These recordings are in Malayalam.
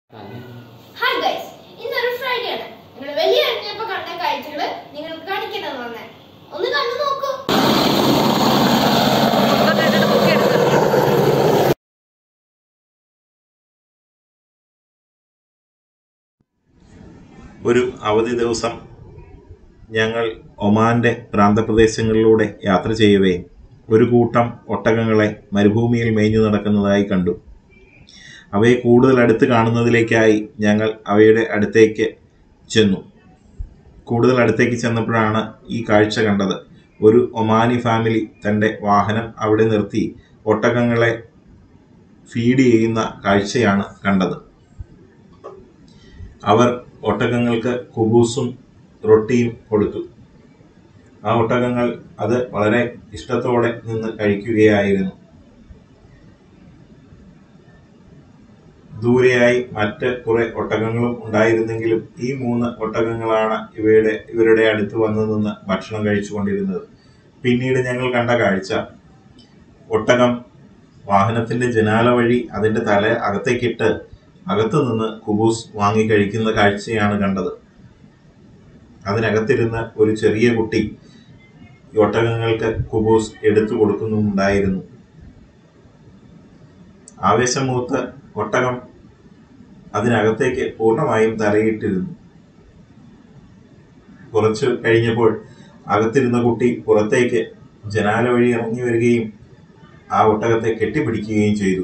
ഹായ് ഗൈസ് ഇന്നൊരു ഫ്രൈഡേ ആണ് നിങ്ങൾ വലിയ അണിഞ്ഞപ്പോ കണ്ട കാഴ്ചകള് നിങ്ങൾക്ക് കാണിക്കണമെന്ന് വന്നേ ഒന്ന് കണ്ടു നോക്കൂ ഒരു അവധി ദിവസം ഞങ്ങൾ ഒമാന്റെ പ്രാന്തപ്രദേശങ്ങളിലൂടെ യാത്ര ചെയ്യവേ ഒരു കൂട്ടം ഒട്ടകങ്ങളെ മരുഭൂമിയിൽ മേഞ്ഞു നടക്കുന്നതായി കണ്ടു അവയെ കൂടുതൽ അടുത്ത് കാണുന്നതിലേക്കായി ഞങ്ങൾ അവയുടെ അടുത്തേക്ക് ചെന്നു കൂടുതൽ അടുത്തേക്ക് ചെന്നപ്പോഴാണ് ഈ കാഴ്ച കണ്ടത് ഒരു ഒമാനി ഫാമിലി തൻ്റെ വാഹനം അവിടെ നിർത്തി ഒട്ടകങ്ങളെ ഫീഡ് ചെയ്യുന്ന കാഴ്ചയാണ് കണ്ടത് അവർ ഒട്ടകങ്ങൾക്ക് കുബൂസും റൊട്ടിയും കൊടുത്തു ആ ഒട്ടകങ്ങൾ അത് വളരെ ഇഷ്ടത്തോടെ നിന്ന് കഴിക്കുകയായിരുന്നു ദൂരെയായി മറ്റ് കുറെ ഒട്ടകങ്ങളും ഉണ്ടായിരുന്നെങ്കിലും ഈ മൂന്ന് ഒട്ടകങ്ങളാണ് ഇവയുടെ ഇവരുടെ അടുത്ത് വന്നു നിന്ന് ഭക്ഷണം കഴിച്ചുകൊണ്ടിരുന്നത് പിന്നീട് ഞങ്ങൾ കണ്ട കാഴ്ച ഒട്ടകം വാഹനത്തിന്റെ ജനാല വഴി അതിന്റെ തല അകത്തേക്കിട്ട് അകത്തു നിന്ന് കുബൂസ് വാങ്ങി കഴിക്കുന്ന കാഴ്ചയാണ് കണ്ടത് അതിനകത്തിരുന്ന് ഒരു ചെറിയ കുട്ടി ഈ ഒട്ടകങ്ങൾക്ക് കുബൂസ് എടുത്തു കൊടുക്കുന്നുണ്ടായിരുന്നു ആവേശം മൂത്ത് ഒട്ടകം അതിനകത്തേക്ക് പൂർണ്ണമായും തലയിട്ടിരുന്നു കുറച്ച് കഴിഞ്ഞപ്പോൾ അകത്തിരുന്ന കുട്ടി പുറത്തേക്ക് ജനാല വഴി ഇറങ്ങി വരികയും ആ ഒട്ടകത്തെ കെട്ടിപ്പിടിക്കുകയും ചെയ്തു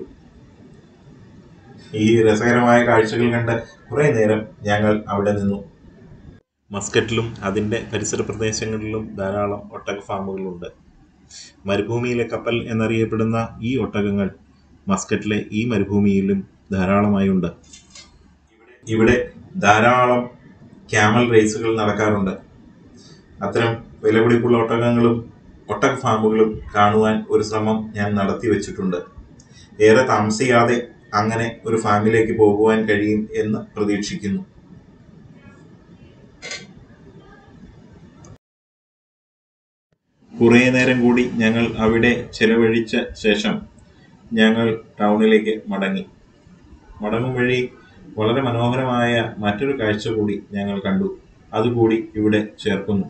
ഈ രസകരമായ കാഴ്ചകൾ കണ്ട് കുറേ നേരം ഞങ്ങൾ അവിടെ നിന്നു മസ്കറ്റിലും അതിൻ്റെ പരിസര പ്രദേശങ്ങളിലും ധാരാളം ഒട്ടക ഫാമുകളുണ്ട് മരുഭൂമിയിലെ കപ്പൽ എന്നറിയപ്പെടുന്ന ഈ ഒട്ടകങ്ങൾ മസ്കറ്റിലെ ഈ മരുഭൂമിയിലും ധാരാളമായി ഉണ്ട് ഇവിടെ ധാരാളം ക്യാമൽ റേസുകൾ നടക്കാറുണ്ട് അത്തരം വിലപിടിപ്പുള്ള ഒട്ടകങ്ങളും ഒട്ടക ഫാമുകളും കാണുവാൻ ഒരു ശ്രമം ഞാൻ നടത്തി വെച്ചിട്ടുണ്ട് ഏറെ താമസിയാതെ അങ്ങനെ ഒരു ഫാമിലേക്ക് പോകുവാൻ കഴിയും എന്ന് പ്രതീക്ഷിക്കുന്നു കുറേ നേരം കൂടി ഞങ്ങൾ അവിടെ ചെലവഴിച്ച ശേഷം ഞങ്ങൾ ടൗണിലേക്ക് മടങ്ങി മടങ്ങും വഴി വളരെ മനോഹരമായ മറ്റൊരു കാഴ്ച കൂടി ഞങ്ങൾ കണ്ടു അതുകൂടി ഇവിടെ ചേർക്കുന്നു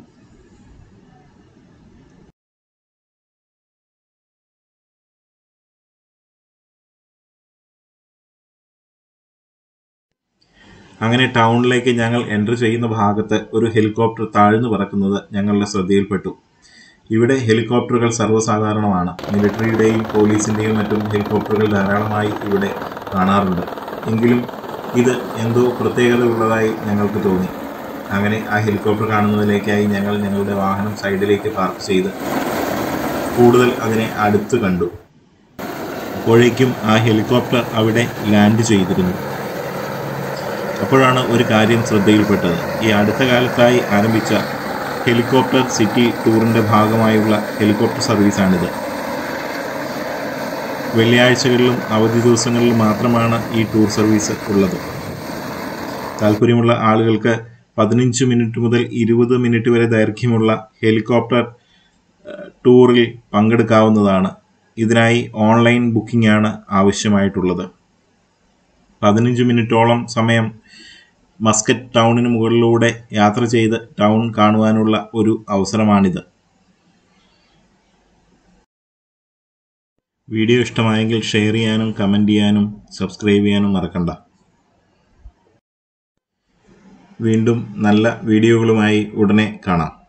അങ്ങനെ ടൗണിലേക്ക് ഞങ്ങൾ എൻ്റർ ചെയ്യുന്ന ഭാഗത്ത് ഒരു ഹെലികോപ്റ്റർ താഴ്ന്നു പറക്കുന്നത് ഞങ്ങളുടെ ശ്രദ്ധയിൽപ്പെട്ടു ഇവിടെ ഹെലികോപ്റ്ററുകൾ സർവ്വസാധാരണമാണ് മിലിറ്ററിയുടെയും പോലീസിൻ്റെയും മറ്റും ഹെലികോപ്റ്ററുകൾ ധാരാളമായി ഇവിടെ കാണാറുണ്ട് എങ്കിലും ഇത് എന്തോ പ്രത്യേകത ഉള്ളതായി ഞങ്ങൾക്ക് തോന്നി അങ്ങനെ ആ ഹെലികോപ്റ്റർ കാണുന്നതിലേക്കായി ഞങ്ങൾ ഞങ്ങളുടെ വാഹനം സൈഡിലേക്ക് പാർക്ക് ചെയ്ത് കൂടുതൽ അതിനെ അടുത്ത് കണ്ടു അപ്പോഴേക്കും ആ ഹെലികോപ്റ്റർ അവിടെ ലാൻഡ് ചെയ്തിരുന്നു അപ്പോഴാണ് ഒരു കാര്യം ശ്രദ്ധയിൽപ്പെട്ടത് ഈ അടുത്ത കാലത്തായി ആരംഭിച്ച ഹെലികോപ്റ്റർ സിറ്റി ടൂറിൻ്റെ ഭാഗമായുള്ള ഹെലികോപ്റ്റർ സർവീസാണിത് വെള്ളിയാഴ്ചകളിലും അവധി ദിവസങ്ങളിലും മാത്രമാണ് ഈ ടൂർ സർവീസ് ഉള്ളത് താല്പര്യമുള്ള ആളുകൾക്ക് പതിനഞ്ച് മിനിറ്റ് മുതൽ ഇരുപത് മിനിറ്റ് വരെ ദൈർഘ്യമുള്ള ഹെലികോപ്റ്റർ ഏഹ്, ടൂറിൽ പങ്കെടുക്കാവുന്നതാണ് ഇതിനായി ഓൺലൈൻ ബുക്കിംഗ് ആണ് ആവശ്യമായിട്ടുള്ളത് പതിനഞ്ച് മിനിറ്റോളം സമയം മസ്കറ്റ് ടൗണിന് മുകളിലൂടെ യാത്ര ചെയ്ത് ടൗൺ കാണുവാനുള്ള ഒരു അവസരമാണിത് വീഡിയോ ഇഷ്ടമായെങ്കിൽ ഷെയർ ചെയ്യാനും കമൻറ്റ് ചെയ്യാനും സബ്സ്ക്രൈബ് ചെയ്യാനും മറക്കണ്ട വീണ്ടും നല്ല വീഡിയോകളുമായി ഉടനെ കാണാം